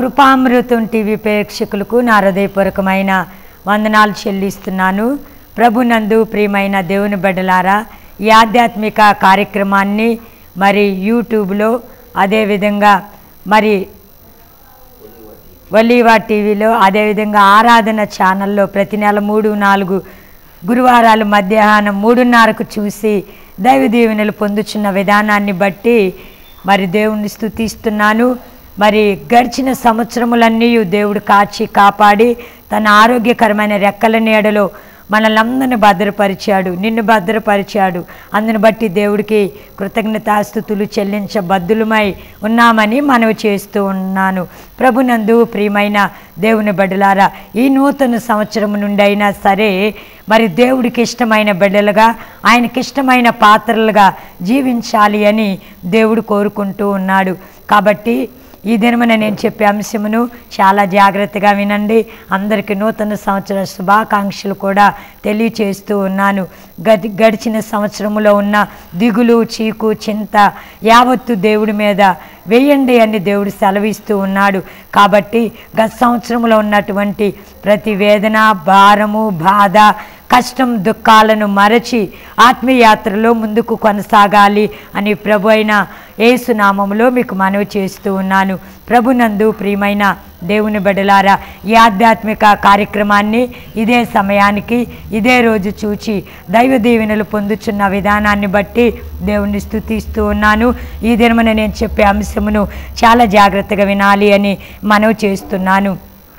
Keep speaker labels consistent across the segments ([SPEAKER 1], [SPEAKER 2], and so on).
[SPEAKER 1] కృపామృతం TV ప్రేక్షకులకు నా హృదయపూర్వకమైన వందనాలు చెల్లిస్తున్నాను ప్రభునందు ప్రియమైన దేవుని బిడ్డలారా ఈ ఆధ్యాత్మిక కార్యక్రమాన్ని మరి యూట్యూబ్లో అదేవిధంగా మరి వలీవా టీవీలో అదేవిధంగా ఆరాధన ఛానల్లో ప్రతి నెల మూడు నాలుగు గురువారాలు మధ్యాహ్నం మూడున్నరకు చూసి దైవ దీవెనలు పొందుచున్న విధానాన్ని బట్టి మరి దేవుణ్ణి స్తుతిస్తున్నాను మరి గడిచిన సంవత్సరములన్నీ దేవుడు కాచి కాపాడి తన ఆరోగ్యకరమైన రెక్కల నీడలో మనల్ని అందరిని భద్రపరిచాడు నిన్ను భద్రపరిచాడు అందుని బట్టి దేవుడికి కృతజ్ఞతాస్థుతులు చెల్లించబద్దులమై ఉన్నామని మనవి చేస్తూ ఉన్నాను ప్రభునందు ప్రియమైన దేవుని బిడ్డలారా ఈ నూతన సంవత్సరం నుండి అయినా సరే మరి దేవుడికి ఇష్టమైన బిడ్డలుగా ఆయనకి ఇష్టమైన పాత్రలుగా జీవించాలి అని దేవుడు కోరుకుంటూ ఉన్నాడు కాబట్టి ఈ దినమున నేను చెప్పే అంశమును చాలా జాగ్రత్తగా వినండి అందరికీ నూతన సంవత్సర శుభాకాంక్షలు కూడా తెలియచేస్తూ ఉన్నాను గడి గడిచిన సంవత్సరములో ఉన్న దిగులు చీకు చింత యావత్తు దేవుడి మీద వేయండి అని దేవుడు సెలవిస్తూ ఉన్నాడు కాబట్టి గత సంవత్సరంలో ఉన్నటువంటి ప్రతి వేదన భారము బాధ కష్టం దుఃఖాలను మరచి ఆత్మీయాత్రలో ముందుకు కొనసాగాలి అని ప్రభు అయిన ఏసునామంలో మీకు మనవి చేస్తూ ఉన్నాను ప్రభునందు ప్రియమైన దేవుని బిడ్డలారా ఈ ఆధ్యాత్మిక కార్యక్రమాన్ని ఇదే సమయానికి ఇదే రోజు చూచి దైవ దీవెనలు పొందుచున్న విధానాన్ని బట్టి దేవుణ్ణి స్తుతిస్తూ ఉన్నాను ఈ దినమున నేను చెప్పే అంశమును చాలా జాగ్రత్తగా వినాలి అని మనవి చేస్తున్నాను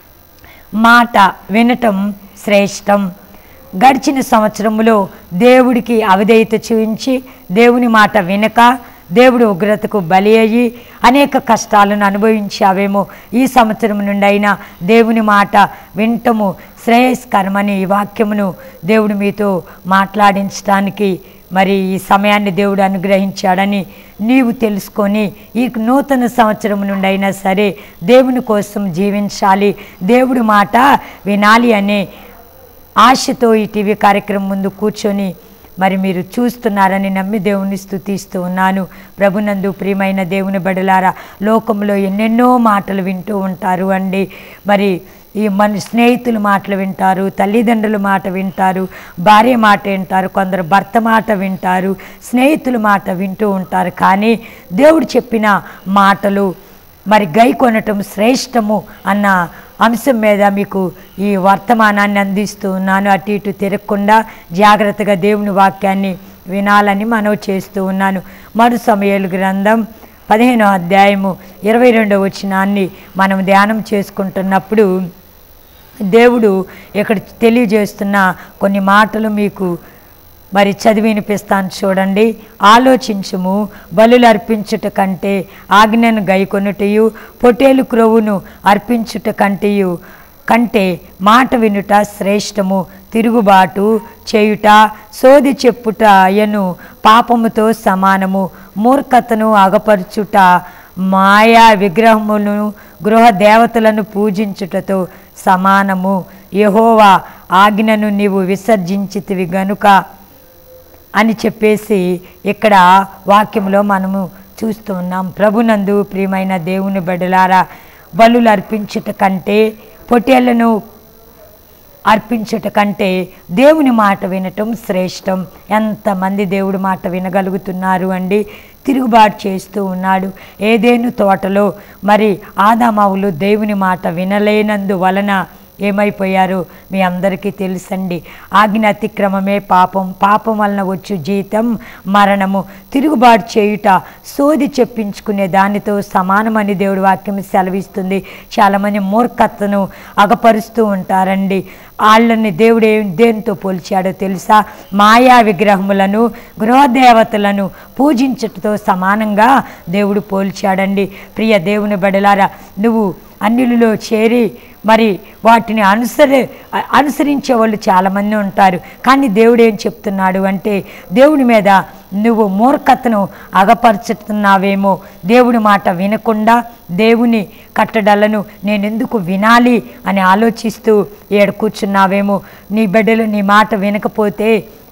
[SPEAKER 1] మాట వినటం శ్రేష్టం గడిచిన సంవత్సరములో దేవుడికి అవిధేయత చూపించి దేవుని మాట వినక దేవుడు ఉగ్రతకు బలి అయ్యి అనేక కష్టాలను అనుభవించావేమో ఈ సంవత్సరం నుండి అయినా దేవుని మాట వింటము శ్రేయస్కరమని ఈ వాక్యమును దేవుడు మీతో మాట్లాడించడానికి మరి ఈ సమయాన్ని దేవుడు అనుగ్రహించాడని నీవు తెలుసుకొని ఈ నూతన సంవత్సరం నుండి అయినా సరే దేవుని కోసం జీవించాలి దేవుడి మాట వినాలి అనే ఆశతో ఈ టీవీ కార్యక్రమం ముందు కూర్చొని మరి మీరు చూస్తున్నారని నమ్మి దేవుని స్తుతిస్తూ ఉన్నాను ప్రభునందు ప్రియమైన దేవుని బడులారా లోకంలో ఎన్నెన్నో మాటలు వింటూ ఉంటారు అండి మరి ఈ మన స్నేహితుల మాటలు వింటారు తల్లిదండ్రుల మాట వింటారు భార్య మాట వింటారు కొందరు భర్త మాట వింటారు స్నేహితుల మాట వింటూ ఉంటారు కానీ దేవుడు చెప్పిన మాటలు మరి గై కొనటం శ్రేష్టము అన్న అంశం మీద మీకు ఈ వర్తమానాన్ని అందిస్తూ ఉన్నాను అటు ఇటు తిరగకుండా జాగ్రత్తగా దేవుని వాక్యాన్ని వినాలని మనవి చేస్తూ ఉన్నాను మరు సమయాలు గ్రంథం పదిహేనో అధ్యాయము ఇరవై రెండవ వచనాన్ని మనం ధ్యానం చేసుకుంటున్నప్పుడు దేవుడు ఇక్కడ తెలియజేస్తున్న కొన్ని మాటలు మీకు మరి చదివి వినిపిస్తాను చూడండి ఆలోచించుము బలులు అర్పించుట కంటే ఆజ్ఞను గైకొనుటయు పొటేలు క్రొవ్వును అర్పించుట కంటేయు కంటే మాట వినుట శ్రేష్టము తిరుగుబాటు చేయుట సోది చెప్పుట అయను పాపముతో సమానము మూర్ఖతను అగపరుచుట మాయా విగ్రహములను గృహ దేవతలను పూజించుటతో సమానము యహోవా ఆజ్ఞను నీవు విసర్జించితివి గనుక అని చెప్పేసి ఇక్కడ వాక్యంలో మనము చూస్తూ ఉన్నాం ప్రభునందు ప్రియమైన దేవుని బడులారా బలులు అర్పించుట కంటే పొట్టేళ్లను అర్పించుట కంటే దేవుని మాట వినటం శ్రేష్టం ఎంతమంది దేవుడి మాట వినగలుగుతున్నారు అండి తిరుగుబాటు చేస్తూ ఉన్నాడు ఏదేను తోటలో మరి ఆదామావులు దేవుని మాట వినలేనందు వలన ఏమైపోయారు మీ అందరికీ తెలుసండి ఆజ్ఞ అతిక్రమమే పాపం పాపం వలన వచ్చు జీతం మరణము తిరుగుబాటు చేయుట సోది చెప్పించుకునే దానితో సమానమని దేవుడి వాక్యం సెలవిస్తుంది చాలామంది మూర్ఖతను అగపరుస్తూ ఉంటారండి వాళ్ళని దేవుడు ఏం దేనితో పోల్చాడో తెలుసా మాయా విగ్రహములను గృహదేవతలను పూజించుటతో సమానంగా దేవుడు పోల్చాడండి ప్రియ దేవుని బడలారా నువ్వు అన్యులలో చేరి మరి వాటిని అనుసరి అనుసరించే వాళ్ళు చాలామంది ఉంటారు కానీ దేవుడు ఏం చెప్తున్నాడు అంటే దేవుని మీద నువ్వు మూర్ఖతను అగపరుచుతున్నావేమో దేవుడి మాట వినకుండా దేవుని కట్టడలను నేను ఎందుకు వినాలి అని ఆలోచిస్తూ ఏడు కూర్చున్నావేమో నీ బిడ్డలు నీ మాట వినకపోతే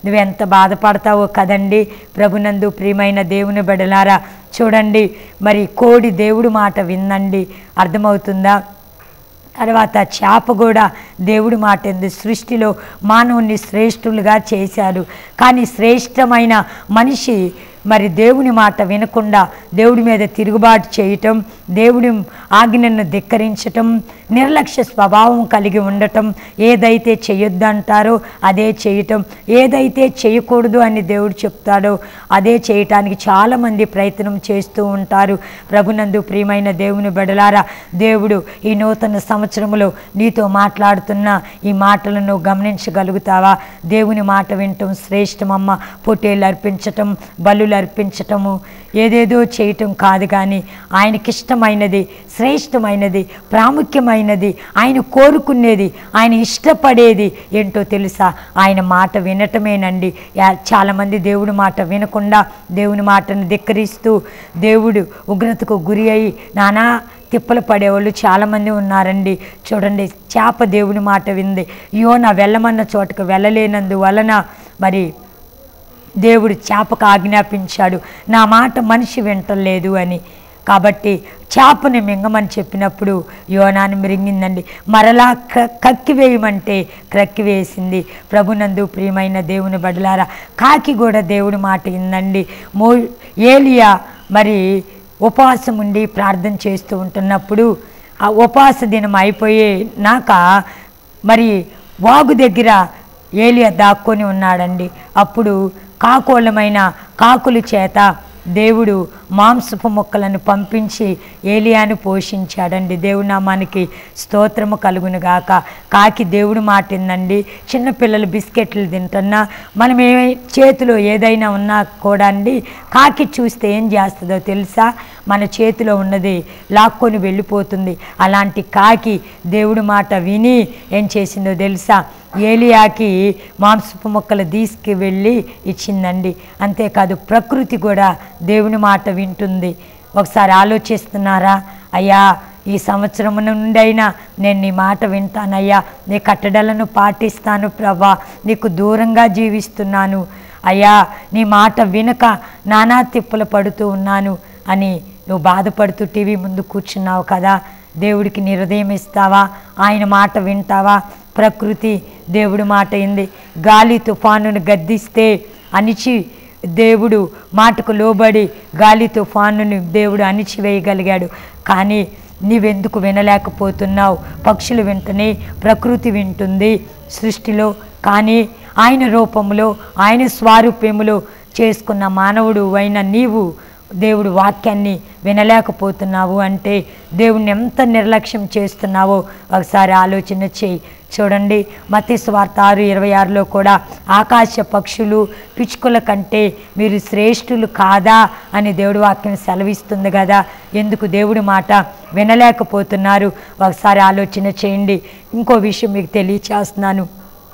[SPEAKER 1] నువ్వు ఎంత బాధపడతావో కదండి ప్రభునందు ప్రియమైన దేవుని బడలారా చూడండి మరి కోడి దేవుడి మాట విందండి అర్థమవుతుందా తర్వాత చేప కూడా దేవుడి మాట ఎందు సృష్టిలో మానవుని శ్రేష్ఠులుగా చేశారు కానీ శ్రేష్టమైన మనిషి మరి దేవుని మాట వినకుండా దేవుడి మీద తిరుగుబాటు చేయటం దేవుడి ఆజ్ఞను ధిక్కరించటం నిర్లక్ష్య స్వభావం కలిగి ఉండటం ఏదైతే చేయొద్దంటారో అదే చేయటం ఏదైతే చేయకూడదు అని దేవుడు చెప్తాడో అదే చేయటానికి చాలామంది ప్రయత్నం చేస్తూ ఉంటారు ప్రభునందు ప్రియమైన దేవుని బడలారా దేవుడు ఈ నూతన సంవత్సరంలో నీతో మాట్లాడుతున్న ఈ మాటలను గమనించగలుగుతావా దేవుని మాట వినటం శ్రేష్టమమ్మ పొట్టేళ్ళు అర్పించటం బలులు అర్పించటము ఏదేదో చేయటం కాదు కానీ ఆయనకిష్టమైనది శ్రేష్టమైనది ప్రాముఖ్యమైనది ఆయన కోరుకునేది ఆయన ఇష్టపడేది ఏంటో తెలుసా ఆయన మాట వినటమేనండి యా- చాలామంది దేవుడి మాట వినకుండా దేవుని మాటను ధిక్కరిస్తూ దేవుడు ఉగ్రతకు గురి అయి నానా తిప్పలు పడేవాళ్ళు చాలామంది ఉన్నారండి చూడండి చేప దేవుని మాట వింది యోన వెళ్ళమన్న చోటకు వెళ్ళలేనందువలన మరి దేవుడు చేపకు ఆజ్ఞాపించాడు నా మాట మనిషి వింటలేదు అని కాబట్టి చేపని మింగమని చెప్పినప్పుడు యోనాన్ని మిరింగిందండి మరలా క కక్కివేయమంటే క్రక్కివేసింది ప్రభునందు ప్రియమైన దేవుని బడలారా కాకి కూడా దేవుడి మాట ఇందండి మో ఏలియా మరి ఉపవాసం ఉండి ప్రార్థన చేస్తూ ఉంటున్నప్పుడు ఆ ఉపవాస దినం అయిపోయేనాక మరి వాగు దగ్గర ఏలియా దాక్కొని ఉన్నాడండి అప్పుడు కాకోలమైన కాకుల చేత దేవుడు మాంసపు మొక్కలను పంపించి ఏలియాను పోషించాడండి దేవుడి నామానికి స్తోత్రము కలుగును గాక కాకి దేవుడు మాటిందండి చిన్నపిల్లలు బిస్కెట్లు తింటున్నా మనం ఏ చేతిలో ఏదైనా ఉన్నా కూడా అండి కాకి చూస్తే ఏం చేస్తుందో తెలుసా మన చేతిలో ఉన్నది లాక్కొని వెళ్ళిపోతుంది అలాంటి కాకి దేవుడి మాట విని ఏం చేసిందో తెలుసా ఏలియాకి మాంసపు మొక్కలు తీసుకు వెళ్ళి ఇచ్చిందండి అంతేకాదు ప్రకృతి కూడా దేవుని మాట వింటుంది ఒకసారి ఆలోచిస్తున్నారా అయ్యా ఈ సంవత్సరం నుండి అయినా నేను నీ మాట వింటానయ్యా నీ కట్టడలను పాటిస్తాను ప్రభా నీకు దూరంగా జీవిస్తున్నాను అయ్యా నీ మాట వినక నానా తిప్పలు పడుతూ ఉన్నాను అని నువ్వు బాధపడుతూ టీవీ ముందు కూర్చున్నావు కదా దేవుడికి నీ హృదయం ఇస్తావా ఆయన మాట వింటావా ప్రకృతి దేవుడి మాట అయింది గాలి తుఫానును గద్దిస్తే అణిచి దేవుడు మాటకు లోబడి గాలి తుఫానుని దేవుడు అణిచివేయగలిగాడు కానీ నీవెందుకు వినలేకపోతున్నావు పక్షులు వింటనే ప్రకృతి వింటుంది సృష్టిలో కానీ ఆయన రూపంలో ఆయన స్వారూప్యములో చేసుకున్న మానవుడు అయిన నీవు దేవుడు వాక్యాన్ని వినలేకపోతున్నావు అంటే దేవుణ్ణి ఎంత నిర్లక్ష్యం చేస్తున్నావో ఒకసారి ఆలోచన చేయి చూడండి మతి స్వార్థ ఆరు ఇరవై ఆరులో కూడా ఆకాశ పక్షులు పిచ్చుకల కంటే మీరు శ్రేష్ఠులు కాదా అని దేవుడి వాక్యం సెలవిస్తుంది కదా ఎందుకు దేవుడి మాట వినలేకపోతున్నారు ఒకసారి ఆలోచన చేయండి ఇంకో విషయం మీకు తెలియచేస్తున్నాను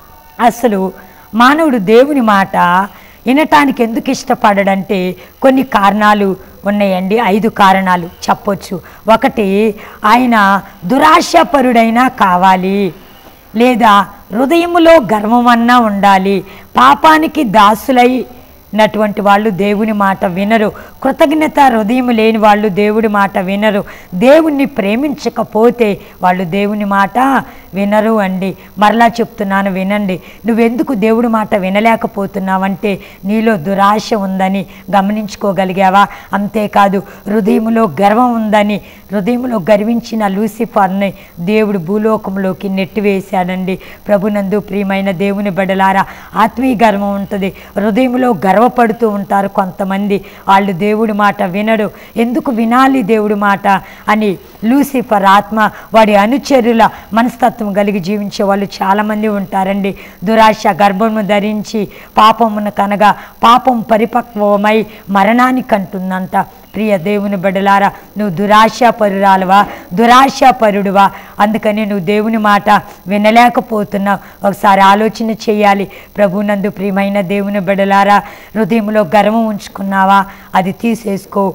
[SPEAKER 1] అసలు మానవుడు దేవుని మాట వినటానికి ఎందుకు ఇష్టపడడంటే కొన్ని కారణాలు ఉన్నాయండి ఐదు కారణాలు చెప్పొచ్చు ఒకటి ఆయన దురాశాపరుడైనా కావాలి లేదా హృదయములో గర్వమన్నా ఉండాలి పాపానికి దాసులై నటువంటి వాళ్ళు దేవుని మాట వినరు కృతజ్ఞత హృదయం లేని వాళ్ళు దేవుడి మాట వినరు దేవుణ్ణి ప్రేమించకపోతే వాళ్ళు దేవుని మాట వినరు అండి మరలా చెప్తున్నాను వినండి నువ్వెందుకు దేవుడి మాట వినలేకపోతున్నావంటే నీలో దురాశ ఉందని గమనించుకోగలిగావా అంతేకాదు హృదయంలో గర్వం ఉందని హృదయంలో గర్వించిన లూసిఫర్ని దేవుడు భూలోకంలోకి నెట్టివేశాడండి ప్రభునందు ప్రియమైన దేవుని బడలారా ఆత్మీయ గర్వం ఉంటుంది హృదయంలో గర్వపడుతూ ఉంటారు కొంతమంది వాళ్ళు దేవుడి మాట వినడు ఎందుకు వినాలి దేవుడి మాట అని లూసిఫర్ ఆత్మ వాడి అనుచరుల మనస్తత్వం కలిగి జీవించే వాళ్ళు చాలామంది ఉంటారండి దురాశ గర్భము ధరించి పాపమును కనగా పాపం పరిపక్వమై మరణానికి అంటుందంట ప్రియ దేవుని బిడ్డలారా నువ్వు దురాశాపరురాలువా దురాశాపరుడువా అందుకని నువ్వు దేవుని మాట వినలేకపోతున్నావు ఒకసారి ఆలోచన చేయాలి ప్రభునందు ప్రియమైన దేవుని బిడ్డలారా హృదయంలో గర్వం ఉంచుకున్నావా అది తీసేసుకో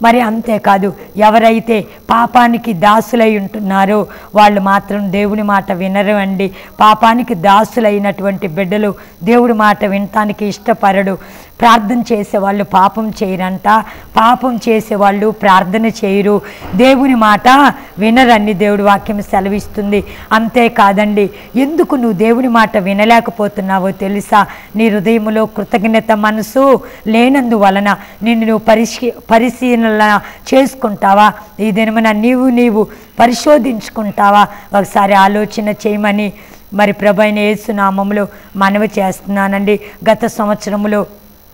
[SPEAKER 1] మరి అంతేకాదు ఎవరైతే పాపానికి దాసులై ఉంటున్నారో వాళ్ళు మాత్రం దేవుని మాట వినరు అండి పాపానికి దాసులైనటువంటి బిడ్డలు దేవుడి మాట వినటానికి ఇష్టపడడు ప్రార్థన చేసేవాళ్ళు పాపం చేయరంట పాపం చేసేవాళ్ళు ప్రార్థన చేయరు దేవుని మాట వినరని దేవుడి వాక్యం సెలవిస్తుంది అంతేకాదండి ఎందుకు నువ్వు దేవుని మాట వినలేకపోతున్నావో తెలుసా నీ హృదయంలో కృతజ్ఞత మనసు లేనందువలన నిన్ను నువ్వు పరిశీ పరిశీలన చేసుకుంటావా ఈ దినమున నీవు నీవు పరిశోధించుకుంటావా ఒకసారి ఆలోచన చేయమని మరి ప్రభైన యేసునామంలో మనవి చేస్తున్నానండి గత సంవత్సరంలో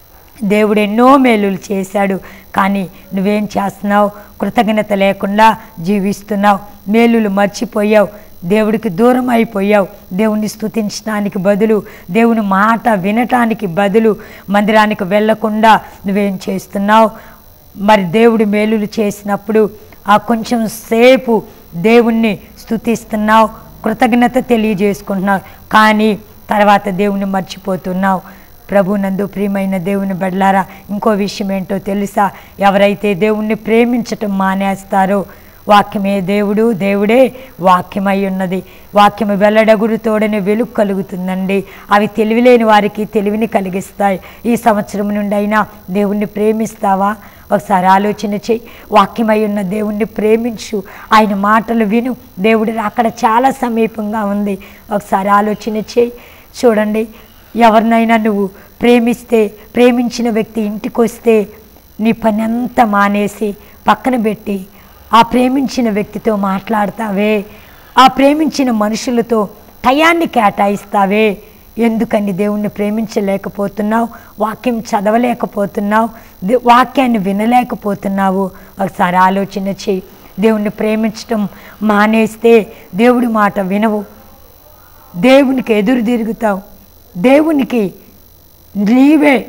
[SPEAKER 1] దేవుడు ఎన్నో మేలులు చేశాడు కానీ నువ్వేం చేస్తున్నావు కృతజ్ఞత లేకుండా జీవిస్తున్నావు మేలులు మర్చిపోయావు దేవుడికి దూరం అయిపోయావు దేవుణ్ణి స్తుతించడానికి బదులు దేవుని మాట వినటానికి బదులు మందిరానికి వెళ్ళకుండా నువ్వేం చేస్తున్నావు మరి దేవుడు మేలులు చేసినప్పుడు ఆ కొంచెం సేపు దేవుణ్ణి స్తుతిస్తున్నావు కృతజ్ఞత తెలియజేసుకుంటున్నావు కానీ తర్వాత దేవుని మర్చిపోతున్నావు ప్రభునందు ప్రియమైన దేవుని బెడలారా ఇంకో విషయం ఏంటో తెలుసా ఎవరైతే దేవుణ్ణి ప్రేమించటం మానేస్తారో వాక్యమే దేవుడు దేవుడే వాక్యమై ఉన్నది వాక్యము వెల్లడగురుతోడనే వెలుగు కలుగుతుందండి అవి తెలివిలేని వారికి తెలివిని కలిగిస్తాయి ఈ సంవత్సరం నుండి అయినా దేవుణ్ణి ప్రేమిస్తావా ఒకసారి ఆలోచన చెయ్యి వాక్యమై ఉన్న దేవుణ్ణి ప్రేమించు ఆయన మాటలు విను దేవుడి అక్కడ చాలా సమీపంగా ఉంది ఒకసారి ఆలోచన చెయ్యి చూడండి ఎవరినైనా నువ్వు ప్రేమిస్తే ప్రేమించిన వ్యక్తి ఇంటికి వస్తే నీ పని అంతా మానేసి పక్కన పెట్టి ఆ ప్రేమించిన వ్యక్తితో మాట్లాడతావే ఆ ప్రేమించిన మనుషులతో టయాన్ని కేటాయిస్తావే ఎందుకని దేవుణ్ణి ప్రేమించలేకపోతున్నావు వాక్యం చదవలేకపోతున్నావు దే- వాక్యాన్ని వినలేకపోతున్నావు ఒకసారి ఆలోచన చెయ్యి దేవుణ్ణి ప్రేమించడం మానేస్తే దేవుడి మాట వినవు దేవునికి ఎదురు తిరుగుతావు దేవునికి నీవే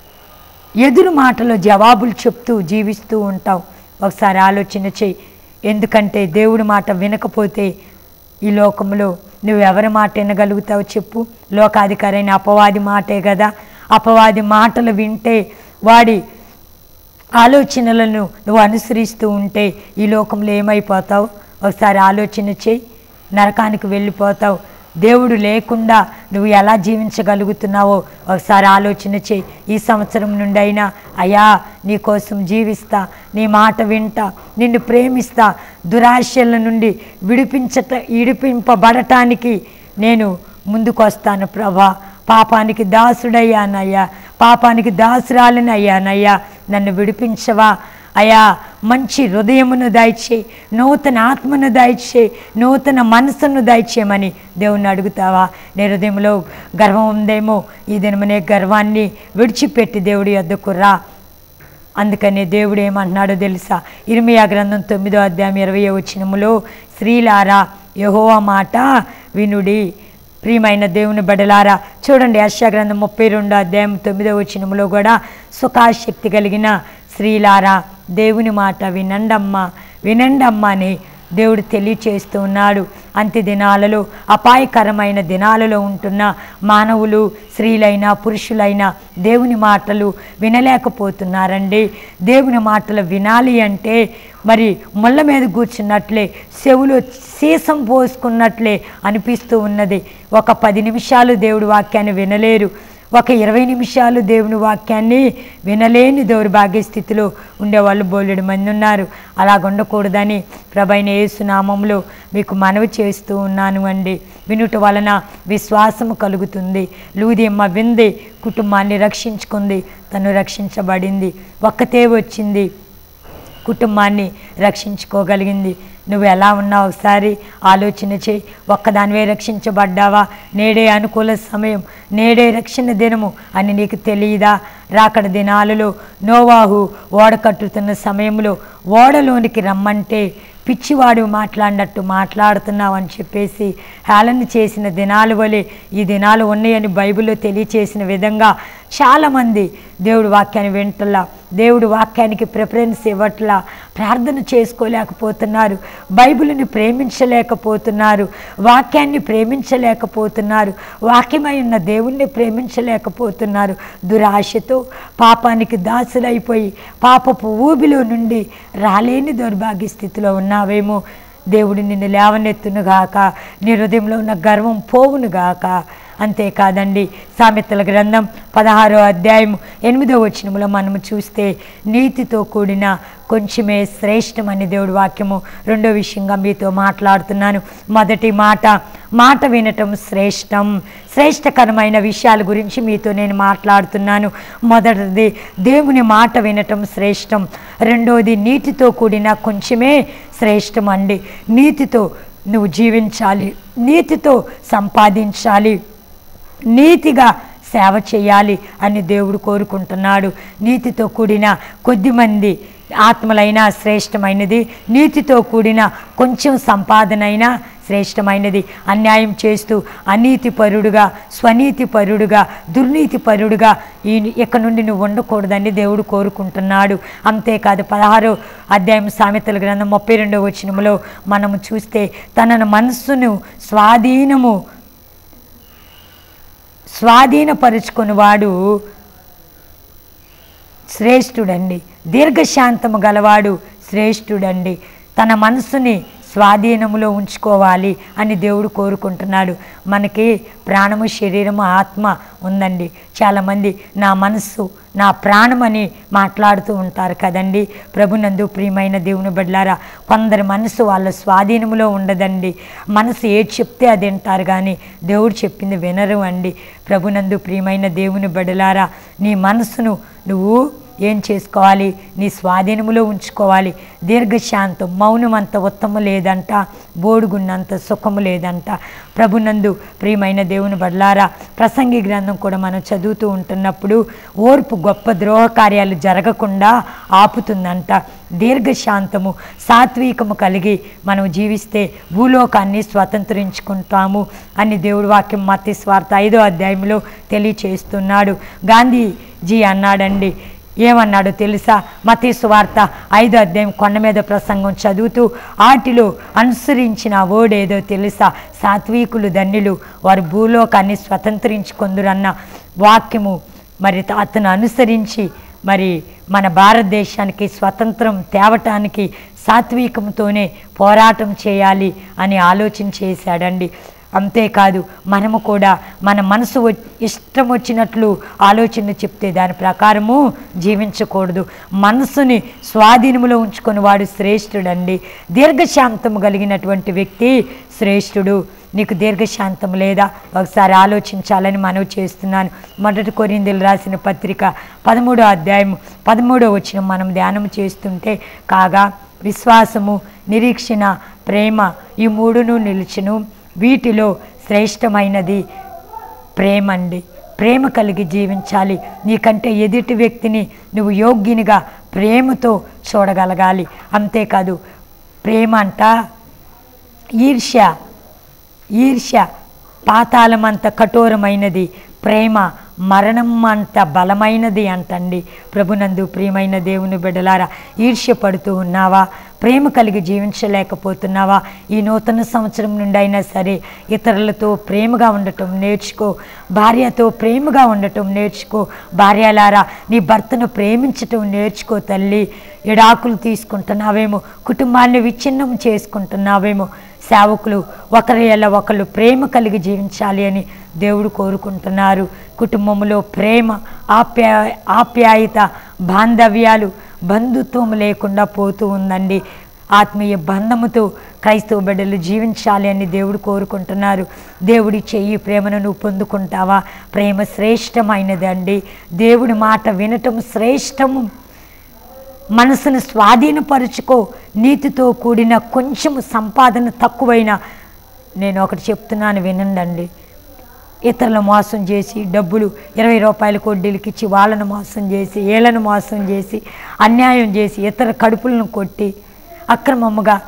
[SPEAKER 1] ఎదురు మాటలో జవాబులు చెప్తూ జీవిస్తూ ఉంటావు ఒకసారి ఆలోచన చెయ్యి ఎందుకంటే దేవుడి మాట వినకపోతే ఈ లోకంలో నువ్వు ఎవరి మాట వినగలుగుతావు చెప్పు లోకాధికారైన అపవాది మాటే కదా అపవాది మాటలు వింటే వాడి ఆలోచనలను నువ్వు అనుసరిస్తూ ఉంటే ఈ లోకంలో ఏమైపోతావు ఒకసారి ఆలోచన చేయి నరకానికి వెళ్ళిపోతావు దేవుడు లేకుండా నువ్వు ఎలా జీవించగలుగుతున్నావో ఒకసారి ఆలోచన చేయి ఈ సంవత్సరం నుండి అయినా అయ్యా నీ కోసం జీవిస్తా నీ మాట వింటా నిన్ను ప్రేమిస్తా దురాశల నుండి విడిపించట విడిపింపబడటానికి నేను ముందుకొస్తాను ప్రభా పాపానికి దాసుడయ్యానయ్యా పాపానికి దాసురాలని అయ్యానయ్యా నన్ను విడిపించవా అయా మంచి హృదయమును దయచే నూతన ఆత్మను దయచే నూతన మనసును దయచేయమని దేవుణ్ణి అడుగుతావా నీ హృదయంలో గర్వం ఉందేమో ఈ దినమనే గర్వాన్ని విడిచిపెట్టి దేవుడి వద్దకు రా అందుకనే దేవుడు ఏమంటున్నాడో తెలుసా ఇర్మియా గ్రంథం తొమ్మిదో అధ్యాయం ఇరవై వచనములో స్త్రీలారా యెహోవా మాట వినుడి ప్రియమైన దేవుని బడలారా చూడండి యెషయా గ్రంథం ముప్పై రెండో అధ్యాయం తొమ్మిదో వచనములో కూడా సుఖాశక్తి కలిగిన స్త్రీలారా దేవుని మాట వినండమ్మా వినండమ్మా అని దేవుడు తెలియచేస్తూ ఉన్నాడు అంత్య దినాలలో అపాయకరమైన దినాలలో ఉంటున్న మానవులు స్త్రీలైనా పురుషులైనా దేవుని మాటలు వినలేకపోతున్నారండి దేవుని మాటలు వినాలి అంటే మరి ముళ్ళ మీద కూర్చున్నట్లే చెవులో సీసం పోసుకున్నట్లే అనిపిస్తూ ఉన్నది ఒక పది నిమిషాలు దేవుడి వాక్యాన్ని వినలేరు ఒక ఇరవై నిమిషాలు దేవుని వాక్యాన్ని వినలేని దౌర్భాగ్య స్థితిలో ఉండేవాళ్ళు బోలెడు మంది ఉన్నారు అలాగ ఉండకూడదని ప్రభైన యేసునామంలో మీకు మనవి చేస్తూ ఉన్నాను అండి వినుట వలన విశ్వాసము కలుగుతుంది లూదియమ్మ వింది కుటుంబాన్ని రక్షించుకుంది తను రక్షించబడింది ఒక్కతే వచ్చింది కుటుంబాన్ని రక్షించుకోగలిగింది నువ్వు ఎలా ఉన్నావు ఒకసారి ఆలోచన చేయి ఒక్కదానివే రక్షించబడ్డావా నేడే అనుకూల సమయం నేడే రక్షణ దినము అని నీకు తెలియదా రాకడ దినాలలో నోవాహు ఓడ కట్టుతున్న సమయంలో ఓడలోనికి రమ్మంటే పిచ్చివాడు మాట్లాడినట్టు మాట్లాడుతున్నావు అని చెప్పేసి హేళన చేసిన దినాలు వలె ఈ దినాలు ఉన్నాయని బైబిల్లో తెలియచేసిన విధంగా చాలామంది దేవుడి వాక్యాన్ని వింటలా దేవుడి వాక్యానికి ప్రిఫరెన్స్ ఇవ్వట్లా ప్రార్థన చేసుకోలేకపోతున్నారు బైబిల్ని ప్రేమించలేకపోతున్నారు వాక్యాన్ని ప్రేమించలేకపోతున్నారు వాక్యమై ఉన్న దేవుణ్ణి ప్రేమించలేకపోతున్నారు దురాశతో పాపానికి దాసులైపోయి పాపపు ఊబిలో నుండి రాలేని దౌర్భాగ్య స్థితిలో ఉన్నావేమో దేవుడు నిన్ను లేవనెత్తునుగాక నీ హృదయంలో ఉన్న గర్వం పోవునుగాక అంతేకాదండి సామెతల గ్రంథం పదహారో అధ్యాయం ఎనిమిదో వచనములో మనము చూస్తే నీతితో కూడిన కొంచెమే శ్రేష్టమని దేవుడి వాక్యము రెండో విషయంగా మీతో మాట్లాడుతున్నాను మొదటి మాట మాట వినటం శ్రేష్టం శ్రేష్టకరమైన విషయాల గురించి మీతో నేను మాట్లాడుతున్నాను మొదటిది దేవుని మాట వినటం శ్రేష్టం రెండోది నీతితో కూడిన కొంచెమే శ్రేష్టం అండి నీతితో నువ్వు జీవించాలి నీతితో సంపాదించాలి నీతిగా సేవ చేయాలి అని దేవుడు కోరుకుంటున్నాడు నీతితో కూడిన కొద్దిమంది ఆత్మలైనా శ్రేష్టమైనది నీతితో కూడిన కొంచెం సంపాదనైనా శ్రేష్టమైనది అన్యాయం చేస్తూ అనీతి పరుడుగా స్వనీతి పరుడుగా దుర్నీతి పరుడుగా ఈ ఇక్కడ నుండి నువ్వు ఉండకూడదని దేవుడు కోరుకుంటున్నాడు అంతేకాదు పదహారో అధ్యాయం సామెతల గ్రంథం ముప్పై రెండో వచనములో మనము చూస్తే తన మనస్సును స్వాధీనము స్వాధీనపరుచుకుని వాడు శ్రేష్ఠుడండి దీర్ఘశాంతము గలవాడు శ్రేష్ఠుడండి తన మనసుని స్వాధీనములో ఉంచుకోవాలి అని దేవుడు కోరుకుంటున్నాడు మనకి ప్రాణము శరీరము ఆత్మ ఉందండి చాలామంది నా మనస్సు నా ప్రాణమని మాట్లాడుతూ ఉంటారు కదండి ప్రభునందు ప్రియమైన దేవుని బిడ్డలారా కొందరి మనసు వాళ్ళ స్వాధీనములో ఉండదండి మనసు ఏది చెప్తే అది వింటారు కానీ దేవుడు చెప్పింది వినరు అండి ప్రభునందు ప్రియమైన దేవుని బిడ్డలారా నీ మనసును నువ్వు ఏం చేసుకోవాలి నీ స్వాధీనములో ఉంచుకోవాలి దీర్ఘశాంతం మౌనం అంత ఉత్తము లేదంట బోడుగున్నంత సుఖము లేదంట ప్రభునందు ప్రియమైన దేవుని బడ్లారా ప్రసంగి గ్రంథం కూడా మనం చదువుతూ ఉంటున్నప్పుడు ఓర్పు గొప్ప ద్రోహ కార్యాలు జరగకుండా ఆపుతుందంట దీర్ఘశాంతము సాత్వికము కలిగి మనం జీవిస్తే భూలోకాన్ని స్వతంత్రించుకుంటాము అని దేవుడి వాక్యం మత్తి స్వార్థ ఐదో అధ్యాయంలో తెలియచేస్తున్నాడు గాంధీజీ అన్నాడండి ఏమన్నాడో తెలుసా మతీ సువార్త ఐదో అధ్యాయం కొండ మీద ప్రసంగం చదువుతూ ఆటిలో అనుసరించిన ఓడేదో తెలుసా సాత్వికులు ధన్యులు వారు భూలోకాన్ని స్వతంత్రించుకుందురన్న వాక్యము మరి అతను అనుసరించి మరి మన భారతదేశానికి స్వతంత్రం తేవటానికి సాత్వికంతోనే పోరాటం చేయాలి అని ఆలోచన చేశాడండి అంతేకాదు మనము కూడా మన మనసు వ- ఇష్టం వచ్చినట్లు ఆలోచన చెప్తే దాని ప్రకారము జీవించకూడదు మనసుని స్వాధీనములో ఉంచుకొని వాడు శ్రేష్ఠుడండి దీర్ఘశాంతము కలిగినటువంటి వ్యక్తి శ్రేష్ఠుడు నీకు దీర్ఘశాంతం లేదా ఒకసారి ఆలోచించాలని మనవి చేస్తున్నాను మొదటి కొరిందులు రాసిన పత్రిక పదమూడో అధ్యాయం పదమూడో వచ్చిన మనం ధ్యానం చేస్తుంటే కాగా విశ్వాసము నిరీక్షణ ప్రేమ ఈ మూడును నిలిచును వీటిలో శ్రేష్టమైనది ప్రేమ అండి ప్రేమ కలిగి జీవించాలి నీకంటే ఎదుటి వ్యక్తిని నువ్వు యోగ్యునిగా ప్రేమతో చూడగలగాలి అంతేకాదు ప్రేమ అంట ఈర్ష్య ఈర్ష్య పాతాళమంత కఠోరమైనది ప్రేమ మరణం అంత బలమైనది అంటండి ప్రభునందు ప్రియమైన దేవుని బిడ్డలారా ఈర్ష్య పడుతూ ఉన్నావా ప్రేమ కలిగి జీవించలేకపోతున్నావా ఈ నూతన సంవత్సరం నుండి అయినా సరే ఇతరులతో ప్రేమగా ఉండటం నేర్చుకో భార్యతో ప్రేమగా ఉండటం నేర్చుకో భార్యలారా నీ భర్తను ప్రేమించటం నేర్చుకో తల్లి ఎడాకులు తీసుకుంటున్నావేమో కుటుంబాన్ని విచ్ఛిన్నం చేసుకుంటున్నావేమో సేవకులు ఒకరి ఎలా ఒకళ్ళు ప్రేమ కలిగి జీవించాలి అని దేవుడు కోరుకుంటున్నారు కుటుంబంలో ప్రేమ ఆప్యా ఆప్యాయత బాంధవ్యాలు బంధుత్వం లేకుండా పోతూ ఉందండి ఆత్మీయ బంధముతో క్రైస్తవ బిడ్డలు జీవించాలి అని దేవుడు కోరుకుంటున్నారు దేవుడి చెయ్యి ప్రేమను నువ్వు పొందుకుంటావా ప్రేమ శ్రేష్టమైనదండి దేవుడి మాట వినటం శ్రేష్టము మనసును స్వాధీనపరుచుకో నీతితో కూడిన కొంచెం సంపాదన తక్కువైన నేను ఒకటి చెప్తున్నాను వినండి ఇతరుల మోసం చేసి డబ్బులు ఇరవై రూపాయల కొడ్డీలకి ఇచ్చి వాళ్ళను మోసం చేసి వీళ్ళను మోసం చేసి అన్యాయం చేసి ఇతర కడుపులను కొట్టి అక్రమముగా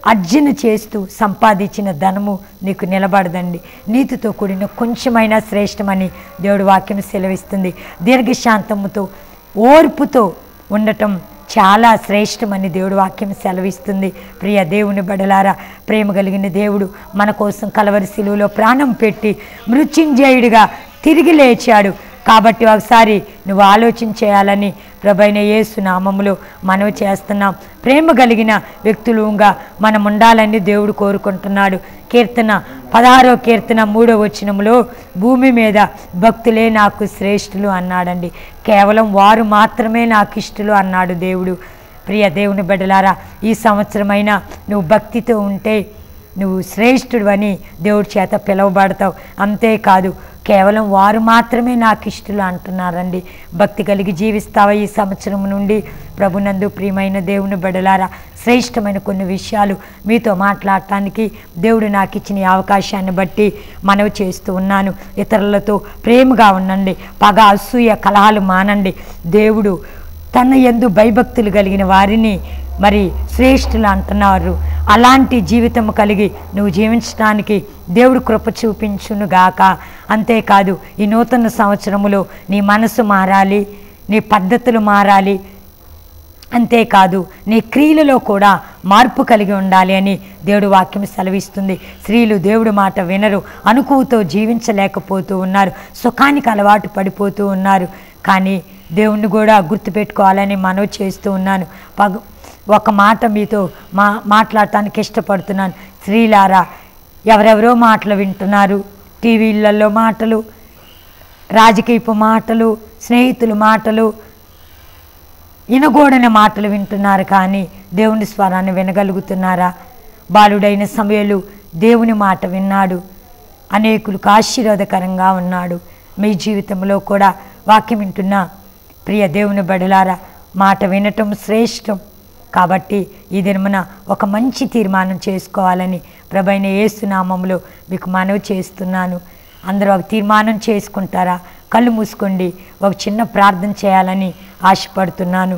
[SPEAKER 1] అర్జన చేస్తూ సంపాదించిన ధనము నీకు నిలబడదండి నీతితో కూడిన కొంచెమైనా శ్రేష్టమని దేవుడు వాక్యం సెలవిస్తుంది దీర్ఘశాంతముతో ఓర్పుతో ఉండటం చాలా శ్రేష్టమని దేవుడు వాక్యం సెలవిస్తుంది ప్రియ దేవుని బడలారా ప్రేమ కలిగిన దేవుడు మన కోసం కలవరి శిలువలో ప్రాణం పెట్టి మృత్యుంజయుడిగా తిరిగి లేచాడు కాబట్టి ఒకసారి నువ్వు ఆలోచన చేయాలని ప్రభైన యేసు నామములో మనవి చేస్తున్నాం ప్రేమ కలిగిన వ్యక్తులుగా మనం ఉండాలని దేవుడు కోరుకుంటున్నాడు కీర్తన పదహారో కీర్తన మూడో వచనంలో భూమి మీద భక్తులే నాకు శ్రేష్ఠులు అన్నాడండి కేవలం వారు మాత్రమే నాకు ఇష్టలు అన్నాడు దేవుడు ప్రియ దేవుని బిడ్డలారా ఈ సంవత్సరమైనా నువ్వు భక్తితో ఉంటే నువ్వు శ్రేష్ఠుడు అని దేవుడి చేత పిలువబడతావు అంతేకాదు కేవలం వారు మాత్రమే నాకు ఇష్టలు అంటున్నారండి భక్తి కలిగి జీవిస్తావా ఈ సంవత్సరం నుండి ప్రభునందు ప్రియమైన దేవుని బడలారా శ్రేష్టమైన కొన్ని విషయాలు మీతో మాట్లాడటానికి దేవుడు నాకు ఇచ్చిన ఈ అవకాశాన్ని బట్టి మనవి చేస్తూ ఉన్నాను ఇతరులతో ప్రేమగా ఉండండి పగ అసూయ కలహాలు మానండి దేవుడు తన ఎందు భయభక్తులు కలిగిన వారిని మరి శ్రేష్ఠులు అంటున్నారు అలాంటి జీవితం కలిగి నువ్వు జీవించడానికి దేవుడు కృప చూపించును గాక అంతేకాదు ఈ నూతన సంవత్సరములో నీ మనసు మారాలి నీ పద్ధతులు మారాలి అంతేకాదు నీ క్రియలలో కూడా మార్పు కలిగి ఉండాలి అని దేవుడు వాక్యం సెలవిస్తుంది స్త్రీలు దేవుడు మాట వినరు అనుకువతో జీవించలేకపోతూ ఉన్నారు సుఖానికి అలవాటు పడిపోతూ ఉన్నారు కానీ దేవుణ్ణి కూడా గుర్తుపెట్టుకోవాలని మనవి చేస్తూ ఉన్నాను పగ ఒక మాట మీతో మా మాట్లాడటానికి ఇష్టపడుతున్నాను స్త్రీలారా ఎవరెవరో మాటలు వింటున్నారు టీవీలలో మాటలు రాజకీయపు మాటలు స్నేహితుల మాటలు ఇనగోడని మాటలు వింటున్నారు కానీ దేవుని స్వరాన్ని వినగలుగుతున్నారా బాలుడైన సమయలు దేవుని మాట విన్నాడు అనేకులకు ఆశీర్వాదకరంగా ఉన్నాడు మీ జీవితంలో కూడా వాక్యం వింటున్న ప్రియ దేవుని బడలారా మాట వినటం శ్రేష్టం కాబట్టి ఈ దినమున ఒక మంచి తీర్మానం చేసుకోవాలని ప్రభైన ఏసునామంలో మీకు మనవి చేస్తున్నాను అందరూ ఒక తీర్మానం చేసుకుంటారా కళ్ళు మూసుకోండి ఒక చిన్న ప్రార్థన చేయాలని ఆశపడుతున్నాను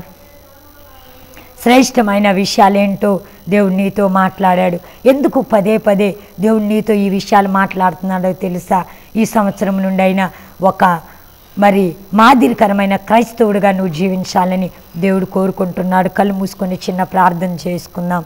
[SPEAKER 1] శ్రేష్టమైన విషయాలేంటో దేవుడు నీతో మాట్లాడాడు ఎందుకు పదే పదే దేవుడు నీతో ఈ విషయాలు మాట్లాడుతున్నాడో తెలుసా ఈ సంవత్సరం నుండి అయినా ఒక మరి మాదిరికరమైన క్రైస్తవుడిగా నువ్వు జీవించాలని దేవుడు కోరుకుంటున్నాడు కళ్ళు మూసుకొని చిన్న ప్రార్థన చేసుకుందాం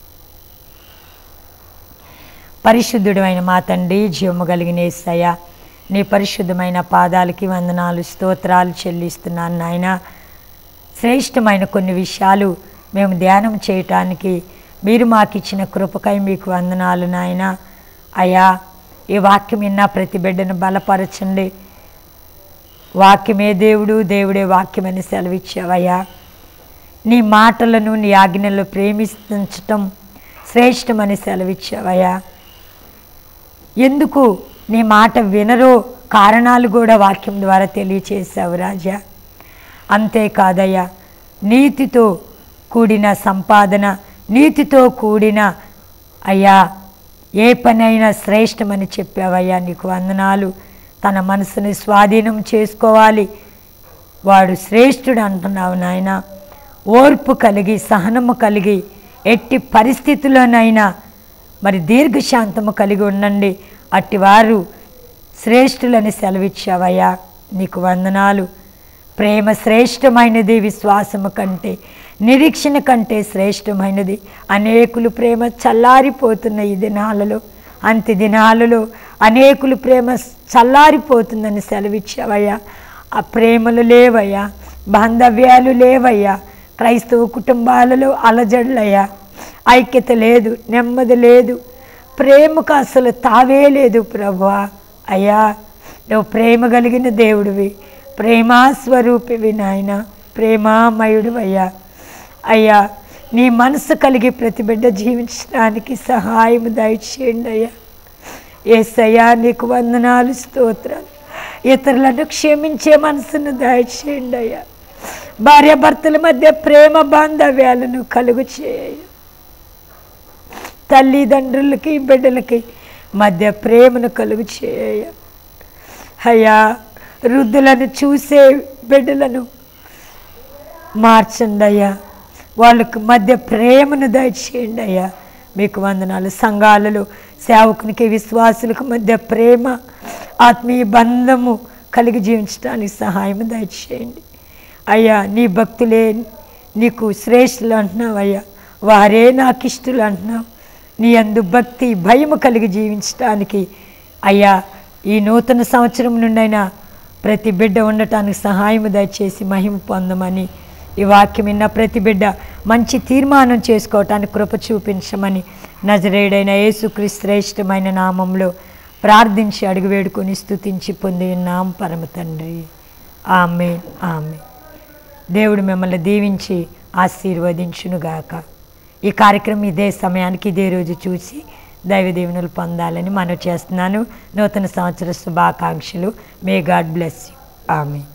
[SPEAKER 1] పరిశుద్ధుడు అయిన మా తండ్రి జీవము కలిగిన ఏసయ్య నీ పరిశుద్ధమైన పాదాలకి వందనాలు స్తోత్రాలు చెల్లిస్తున్నాను నాయన శ్రేష్టమైన కొన్ని విషయాలు మేము ధ్యానం చేయటానికి మీరు మాకు ఇచ్చిన కృపకై మీకు వందనాలు నాయన అయ్యా ఈ వాక్యం విన్న ప్రతి బిడ్డను బలపరచండి వాక్యమే దేవుడు దేవుడే వాక్యమని సెలవిచ్చావయ్యా నీ మాటలను నీ ఆజ్ఞలు ప్రేమించటం శ్రేష్టమని సెలవిచ్చావయ్యా ఎందుకు నీ మాట వినరో కారణాలు కూడా వాక్యం ద్వారా తెలియచేశావు రాజా అంతేకాదయ్యా నీతితో కూడిన సంపాదన నీతితో కూడిన అయ్యా ఏ పనైనా శ్రేష్టమని చెప్పావయ్యా నీకు వందనాలు తన మనసుని స్వాధీనం చేసుకోవాలి వాడు శ్రేష్ఠుడు అంటున్నావు నాయన ఓర్పు కలిగి సహనము కలిగి ఎట్టి పరిస్థితుల్లోనైనా మరి దీర్ఘశాంతము కలిగి ఉండండి అట్టివారు శ్రేష్ఠులని సెలవిచ్చావయ్యా నీకు వందనాలు ప్రేమ శ్రేష్టమైనది విశ్వాసము కంటే నిరీక్షణ కంటే శ్రేష్టమైనది అనేకులు ప్రేమ చల్లారిపోతున్న ఈ దినాలలో అంత్య దినాలలో అనేకులు ప్రేమ చల్లారిపోతుందని సెలవిచ్చావయ్యా ఆ ప్రేమలు లేవయ్యా బాంధవ్యాలు లేవయ్యా క్రైస్తవ కుటుంబాలలో అలజడులయ్యా ఐక్యత లేదు నెమ్మది లేదు ప్రేమకు అసలు తావే లేదు ప్రభువా అయ్యా నువ్వు ప్రేమ కలిగిన దేవుడివి ప్రేమాస్వరూపివి నాయన ప్రేమామయుడు అయ్యా అయ్యా నీ మనసు కలిగి ప్రతి బిడ్డ జీవించడానికి సహాయం దయచేయండి అయ్యా ఏసయ్యా నీకు వందనాలు స్తోత్రాలు ఇతరులను క్షమించే మనసును దయచేయండి అయ్యా భార్యాభర్తల మధ్య ప్రేమ బాంధవ్యాలను కలుగు చేయ తల్లిదండ్రులకి బిడ్డలకి మధ్య ప్రేమను కలుగు చేయ అయ్యా వృద్ధులను చూసే బిడ్డలను మార్చండి అయ్యా వాళ్ళకు మధ్య ప్రేమను దయచేయండి అయ్యా మీకు వందనాలు సంఘాలలో సేవకునికి విశ్వాసులకు మధ్య ప్రేమ ఆత్మీయ బంధము కలిగి జీవించడానికి సహాయం దయచేయండి అయ్యా నీ భక్తులే నీకు శ్రేష్ఠులు అంటున్నావు అయ్యా వారే నాకు ఇష్టలు అంటున్నావు నీ అందు భక్తి భయము కలిగి జీవించడానికి అయ్యా ఈ నూతన సంవత్సరం నుండైనా ప్రతి బిడ్డ ఉండటానికి సహాయం దయచేసి మహిమ పొందమని ఈ వాక్యం విన్న ప్రతి బిడ్డ మంచి తీర్మానం చేసుకోవటానికి కృప చూపించమని నజరేడైన యేసుక్రీస్తు శ్రేష్టమైన నామంలో ప్రార్థించి అడుగు వేడుకొని స్తుతించి పొంది ఉన్నాం పరమ తండ్రి ఆమె ఆమె దేవుడు మిమ్మల్ని దీవించి ఆశీర్వదించునుగాక ఈ కార్యక్రమం ఇదే సమయానికి ఇదే రోజు చూసి దైవ దీవెనలు పొందాలని మనం చేస్తున్నాను నూతన సంవత్సర శుభాకాంక్షలు మే గాడ్ బ్లెస్ యూ ఆమె